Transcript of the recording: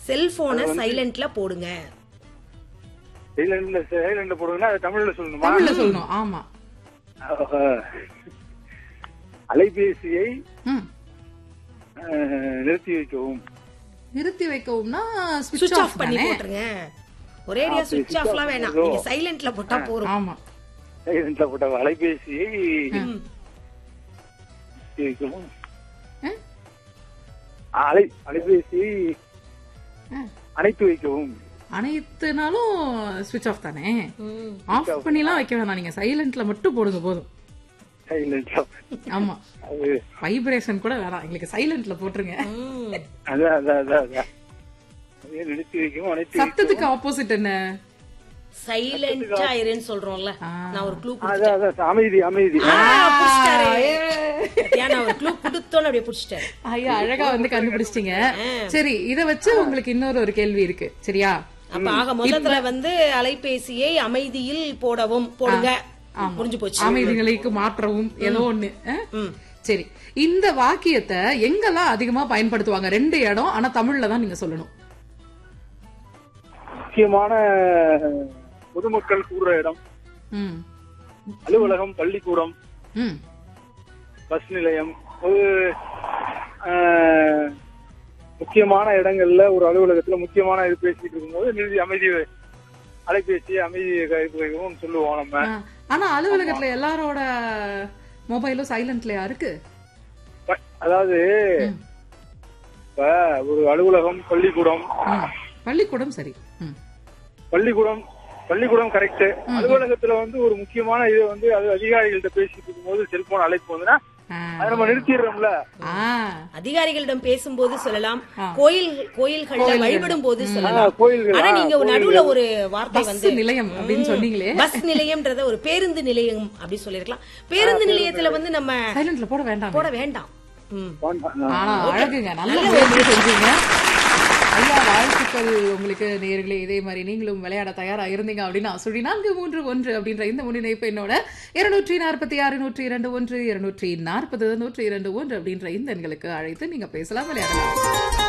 செல்போனை சைலண்ட்ல போடுங்க சைலண்ட்ல சைலண்ட்ல போடுங்கன்னா அது தமிழ்ல சொல்லணுமா தமிழ்ல சொல்லணும் ஆமா ஆஹா. அலைபேசியை ம். அஹ், நிறுத்தி வைக்கவும் நிறுத்தி வைக்கவும்னா சுவிட்ச் ஸ்விட்ச் ஆஃப் ஆஃப் பண்ணி தானே போட்டுருங்க ஒரேடியா அப்படி சுவிட்ச் switch ஆஃப்லாம் off வேணாம் பண்ணதோ? நீங்க சைலண்ட்ல போட்டா போறோம் ஆமா சைலண்ட்ல போட்ட அலைபேசியை ம். நிறுத்தி வைக்கவும் ஆ? அலை அலைபேசியை ஆ. அணைத்து வைக்கவும் அனைத்துனாலும் ஸ்விட்ச் ஆஃப் தானே ம். ஆஃப் பண்ணிலாம் வைக்க வேணாம் நீங்க சைலண்ட்ல மட்டும் போடுங்க போதும் சைலண்ட்ல ஆமா அது வைப்ரேஷன் கூட வேணாம் எங்களுக்கு சைலண்ட்ல போட்டுருங்க ம். அதான் அதான் அதான் அதான் அதையே நிறுத்தி வைக்கவும் அணைத்து வைக்கவும். சத்தத்துக்கு ஆப்போசிட் என்ன சைலண்டா இருன்னு சொல்றோம்ல ஆ. நான் ஒரு க்ளூ அதான் அதான் அமைதி அமைதி புடிச்சிட்டாரு ஏ. ஏன் நான் ஒரு க்ளூ கொடுத்தோன்னு அப்படியே புடிச்சிட்டாரு ஐயா அழகா வந்து கண்டுபிடிச்சிட்டீங்க சரி இத வச்சு உங்களுக்கு இன்னொரு ஒரு கேள்வி இருக்கு சரியா அப்ப ஆக மொத்தத்துல வந்து அலைபேசியை அமைதியில் போடவும் போடுங்க முடிஞ்சு போச்சு அமைதி நிலைக்கு மாற்றவும் ஏதோ ஒண்ணு அஹ்? ம். சரி இந்த வாக்கியத்தை எங்கெல்லாம் அதிகமா பயன்படுத்துவாங்க ரெண்டு இடம் ஆனா தமிழ்ல தான் நீங்க சொல்லணும் முக்கியமான பொதுமக்கள் கூடுற இடம் ம் அலுவலகம் பள்ளிக்கூடம் ம் பஸ் நிலையம் ஒரு ஆஹ், முக்கியமான இடங்கள்ல ஒரு அலுவலகத்துல முக்கியமான இது பேசிட்டு இருக்கும்போது நிறுத்தி அமைதி அலைபேசி அமைதி கைப்பகவும் சொல்லுவோம் நம்ம ஆ, ஆனா அலுவலகத்துல எல்லாரோட மொபைலும் சைலண்ட்லயா இருக்கு ப- அதாவது இப்ப ஒரு அலுவலகம் பள்ளிக்கூடம் ம். பள்ளிக்கூடம் சரி ம். பள்ளிக்கூடம் பள்ளிக்கூடம் கரெக்ட் அலுவலகத்துல வந்து ஒரு முக்கியமான இது வந்து அது அதிகாரிகள்ட்ட பேசிட்டு இருக்கும்போது செல்போன் அழைப்பு வந்துன்னா ஆ. அதை நம்ம நிறுத்திடுறோம்ல ஆ அதிகாரிகளிடம் பேசும்போது சொல்லலாம் கோயில் கோயில்கள்ல வழிபடும் போது சொல்லலாம் ஆஹ், கோயில்கள் ஆனா நீங்க ஒரு நடுவுல ஒரு வார்த்தை பஸ் வந்து நிலையம் அப்படின்னு சொன்னீங்களே பஸ் நிலையம்ன்றத ஒரு பேருந்து நிலையம் அப்படி சொல்லிருக்கலாம் பேருந்து நிலையத்துல வந்து நம்ம சைலண்ட்ல போட வேண்டாம் போட வேண்டாம் ம். வேண்டாம். ஆனா அழகுங்க நல்ல முயற்சி செஞ்சீங்க ஐயா வாழ்த்துக்கள் உங்களுக்கு நேர்களே இதே மாதிரி நீங்களும் விளையாட தயாரா இருந்தீங்க அப்படின்னா சுழி நான்கு மூன்று ஒன்று அப்படின்ற இந்த முன்னிணைப்பு என்னோட இருநூற்றி நாற்பத்தி ஆறு நூற்றி இரண்டு ஒன்று இருநூற்றி நாற்பது நூற்றி இரண்டு ஒன்று அப்படின்ற இந்த எண்களுக்கு அழைத்து நீங்க பேசலாம் விளையாடலாம்